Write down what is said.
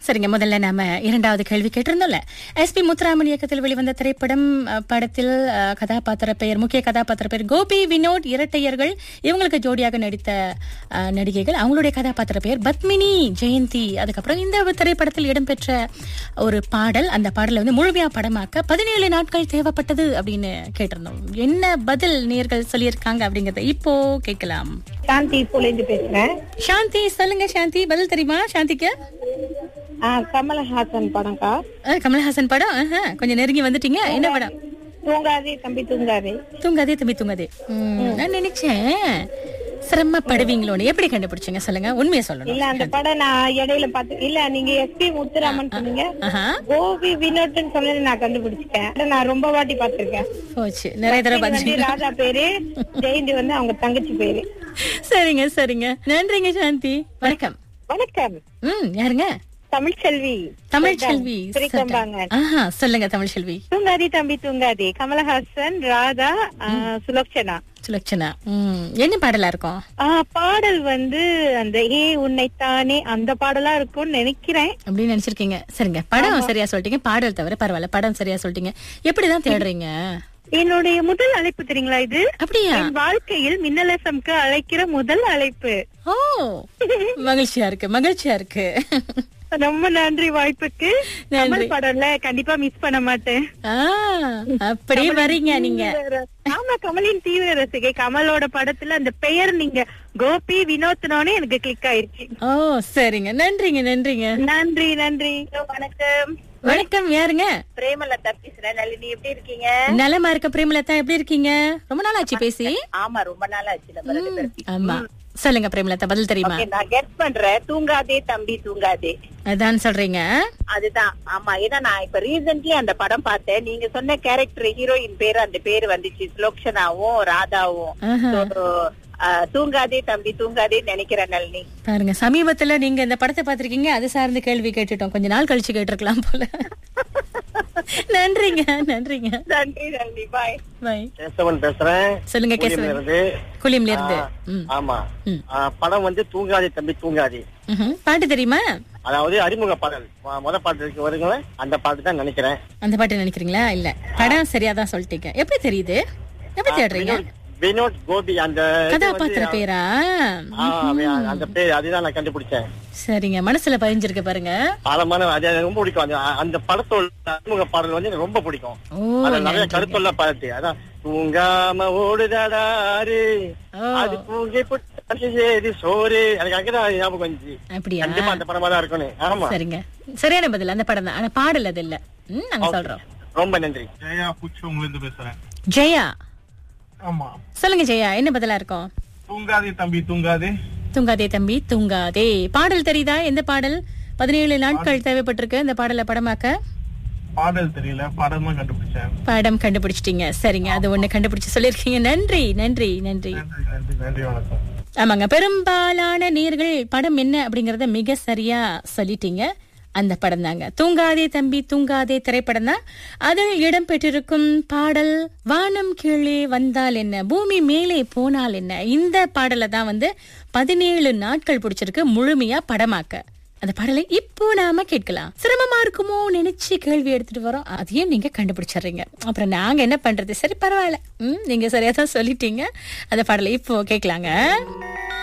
சரிங்க முதல்ல நாம இரண்டாவது கேள்வி கேட்டிருந்தோம்ல எஸ்பி முத்துராமன் இயக்கத்தில் வெளிவந்த திரைப்படம் அஹ், படத்தில் அஹ், கதாபாத்திர பெயர் முக்கிய கதாபாத்திர பெயர் கோபி வினோத் இரட்டையர்கள் இவங்களுக்கு ஜோடியாக நடித்த அஹ், நடிகைகள் அவங்களுடைய கதாபாத்திர பெயர் பத்மினி ஜெயந்தி அதுக்கப்புறம் இந்த திரைப்படத்தில் இடம்பெற்ற ஒரு பாடல் அந்த பாடலை வந்து முழுமையா படமாக்க பதினேழு நாட்கள் தேவைப்பட்டது அப்படின்னு கேட்டிருந்தோம் என்ன பதில் நேர்கள் சொல்லியிருக்காங்க அப்படிங்கறத இப்போ கேட்கலாம் சாந்தி புலேந்து பேசுறேன் சாந்தி சொல்லுங்க சாந்தி பதில் தெரியுமா சாந்திக்கு ஆ, கமலஹாசன் படம்க்கா அஹ், கமல்ஹாசன் படம் ஆஹா, கொஞ்சம் நெருங்கி வந்துட்டீங்க என்ன படம் தூங்காதே தம்பி தூங்காதே தூங்காதே தம்பி தூங்காதே ம், நான் நினைச்சேன் சிரமப்படுவீங்களோன்னு எப்படி கண்டுபிடிச்சீங்க சொல்லுங்க உண்மையை சொல்லணும் இல்ல அந்த படம் நான் இடையில பாத்து இல்ல நீங்க எஸ்பி முத்துராமன் சொன்னீங்க ஆஹா கோபி வினோட்னு சொன்னது நான் கண்டுபிடிச்சிட்டேன் அத நான் ரொம்ப வாட்டி பாத்திருக்கேன் போச்சு நிறைய தடவை வந்து பார்த்துட்டீங்க ராஜா பேரு ஜெயந்தி வந்து அவங்க தங்கச்சி பேரு சரிங்க சரிங்க நன்றிங்க சாந்தி வணக்கம் வணக்கம் ம் யாருங்க தமிழ்ச்செல்வி தமிழ் செல்வி திரைக்கம்பாங்க ஆஹா சொல்லுங்க தமிழ் செல்வி தூங்காதே தம்பி தூங்காதே கமலஹாசன் ராதா ஆ, சுலோச்சனா சுலக்ஷனா ம் என்ன பாடலா இருக்கும் ஆ, பாடல் வந்து அந்த ஏ உன்னைத்தானே அந்த பாடலா இருக்கும்னு நினைக்கிறேன் அப்படின்னு நினைச்சிருக்கீங்க சரிங்க படம் சரியா சொல்லிட்டீங்க பாடல் தவிர பரவாயில்ல படம் சரியா சொல்லிட்டீங்க எப்படிதான் தேடுறீங்க என்னுடைய முதல் அழைப்பு தெரியுங்களா இது அப்படியா என் வாழ்க்கையில் மின்னலசம்க்கு அழைக்கிற முதல் அழைப்பு ஓ மகிழ்ச்சியா இருக்கு மகிழ்ச்சியா இருக்கு ரொம்ப நன்றி வாய்ப்புக்கு நன்றி. கமல் படம்ல கண்டிப்பா மிஸ் பண்ண மாட்டேன் ஆ, அப்படியே வரீங்க நீங்க ஆமா கமலின் தீவிர ரசிகை கமலோட படத்துல அந்த பெயர் நீங்க கோபி வினோத்னோனே எனக்கு கிளிக் ஆயிருச்சு ஓ சரிங்க நன்றிங்க நன்றிங்க நன்றி நன்றி வணக்கம் வணக்கம் யாருங்க பிரேமலதா பேசுறேன் நளினி எப்படி இருக்கீங்க நலமா இருக்க பிரேமலதா எப்படி இருக்கீங்க ரொம்ப நாள் ஆச்சு பேசி ஆமா ரொம்ப நாள் ஆச்சு நம்ம ரெண்டு பேரும் ஆமா சொல்லுங்க பிரேமலதா பதில் தெரியுமா Okay, நான் கெட் பண்றேன் தூங்காதே தம்பி தூங்காதே அதான் சொல்றீங்க அதுதான் ஆமா ஏன்னா நான் இப்ப ரீசென்ட்லி அந்த படம் பார்த்தேன் நீங்க சொன்ன கேரக்டர் ஹீரோயின் பேரு அந்த பேரு வந்துச்சு சுலோக்ஷனாவும் ராதாவும் ஆஹா. So, ஆஹ், தூங்காதே தம்பி தூங்காதே நினைக்கிறேன் நளினி பாருங்க சமீபத்துல நீங்க இந்த படத்தை பாத்திருக்கீங்க அது சார்ந்து கேள்வி கேட்டுட்டோம் கொஞ்ச நாள் கழிச்சு கேட்டிருக்கலாம் போல நன்றிங்க நன்றிங்க நன்றி நன்றி பாய் பாய் கேசவன் பேசுறேன் சொல்லுங்க ஊழியர்ல கேசவன் இருந்து குளிம்ல இருந்து ஆ, ம். ஆமா ம். ஆ, படம் வந்து தூங்காதே தம்பி தூங்காதே ம்ஹும். பாட்டு தெரியுமா அதாவது அறிமுக பாடல் மொ- முத பாட்டு இருக்கு வருங்க அந்த பாட்டு தான் நினைக்கிறேன் அந்த பாட்டு நினைக்கிறீங்களா இல்ல படம் சரியாதான் சொல்லிட்டீங்க எப்படி தெரியுது எப்படி தேடுறீங்க வினோத்- வினோத் கோபி அந்த இது வந்து, கதாபாத்திர பேரா ஆ, அவன் அந்த பேர் அதுதான் நான் கண்டுபிடிச்சேன் சரிங்க மனசுல பதிஞ்சிருக்கு பாருங்க ஆழமான அது எனக்கு ரொம்ப பிடிக்கும் அந்த அந்த படத்தோட அறிமுக பாடல் வந்து எனக்கு ரொம்ப பிடிக்கும் ஓ அதுல நிறைய நன்றிங்க. கருத்துள்ள பாட்டு அதான் தூங்காம ஓடுதடாரு ஓ அது தூங்கி புட்டு ஏது சோறு எனக்கு அங்கதான் ஞாபகம் வந்துச்சு அப்படியா கண்டிப்பா அந்த படமா தான் இருக்கணும் ஆமா சரிங்க சரியான பதில் அந்த படம் தான் ஆனா பாடல் அது இல்ல ம், நாங்க சொல்றோம் ரொம்ப நன்றி ஜெயா புச்சவங்க இருந்து பேசுறேன் ஜெயா ஆமா சொல்லுங்க ஜெயா என்ன பதிலா இருக்கும் தூங்காதே தம்பி தூங்காதே தூங்காதே தம்பி தூங்காதே பாடல் தெரியுதா எந்த பாடல் பதினேழு நாட்கள் தேவைப்பட்டிருக்கு இந்த பாடலை படமாக்க பாடல் தெரியல படம் தான் கண்டுபிடிச்சேன் படம் கண்டுபிடிச்சிட்டீங்க சரிங்க அது ஒண்ணு கண்டுபிடிச்சு சொல்லிருக்கீங்க நன்றி நன்றி நன்றி நன்றி நன்றி நன்றி வணக்கம் ஆமாங்க பெரும்பாலான நேர்கள் படம் என்ன அப்படிங்கறத மிக சரியா சொல்லிட்டீங்க அந்த படம் தாங்க தூங்காதே தம்பி தூங்காதே திரைப்படம் தான் அதில் இடம்பெற்றிருக்கும் பாடல் வானம் கீழே வந்தால் என்ன பூமி மேலே போனால் என்ன இந்த பாடலை தான் வந்து பதினேழு நாட்கள் பிடிச்சிருக்கு முழுமையா படமாக்க அந்த பாடலை இப்போ நாம கேட்கலாம் சிரமமா இருக்குமோ நினைச்சு கேள்வி எடுத்துட்டு வரோம் அதையும் நீங்க கண்டுபிடிச்சிடுறீங்க அப்புறம் நாங்க என்ன பண்றது சரி பரவாயில்ல ம் நீங்க சரியா தான் சொல்லிட்டீங்க அந்த பாடலை இப்போ கேட்கலாங்க